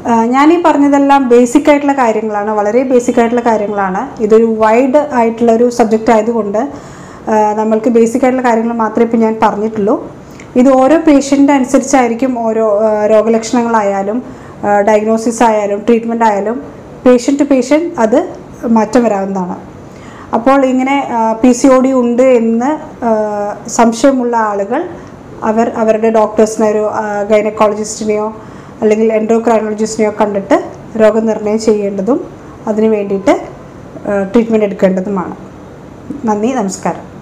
ഞാൻ ഈ പറഞ്ഞതെല്ലാം ബേസിക് ആയിട്ടുള്ള കാര്യങ്ങളാണ് വളരെ ബേസിക് ആയിട്ടുള്ള കാര്യങ്ങളാണ് ഇതൊരു വൈഡ് ആയിട്ടുള്ള ഒരു സബ്ജക്റ്റ് ആയതുകൊണ്ട് ആ, നമ്മൾക്ക് ബേസിക് ആയിട്ടുള്ള കാര്യങ്ങൾ മാത്രമേ ഇപ്പോൾ ഞാൻ പറഞ്ഞിട്ടുള്ളൂ ഇത് ഓരോ പേഷ്യൻ്റ് അനുസരിച്ചായിരിക്കും ഓരോ ആ, രോഗലക്ഷണങ്ങളായാലും ഡയഗ്നോസിസ് ആയാലും ട്രീറ്റ്മെൻ്റ് ആയാലും പേഷ്യൻ്റ് ടു പേഷ്യൻ്റ് അത് മാറ്റം വരാവുന്നതാണ് അപ്പോൾ ഇങ്ങനെ പി സി ഒ ഡി ഉണ്ട് എന്ന് ആ, സംശയമുള്ള ആളുകൾ അവർ അവരുടെ ഡോക്ടേഴ്സിനെ ഒരു ഗൈനക്കോളജിസ്റ്റിനെയോ അല്ലെങ്കിൽ എൻഡോക്രൈനോളജിസ്റ്റിനെയോ കണ്ടിട്ട് രോഗനിർണയം ചെയ്യേണ്ടതും അതിന് വേണ്ടിയിട്ട് ട്രീറ്റ്മെൻറ്റ് എടുക്കേണ്ടതുമാണ് നന്ദി നമസ്കാരം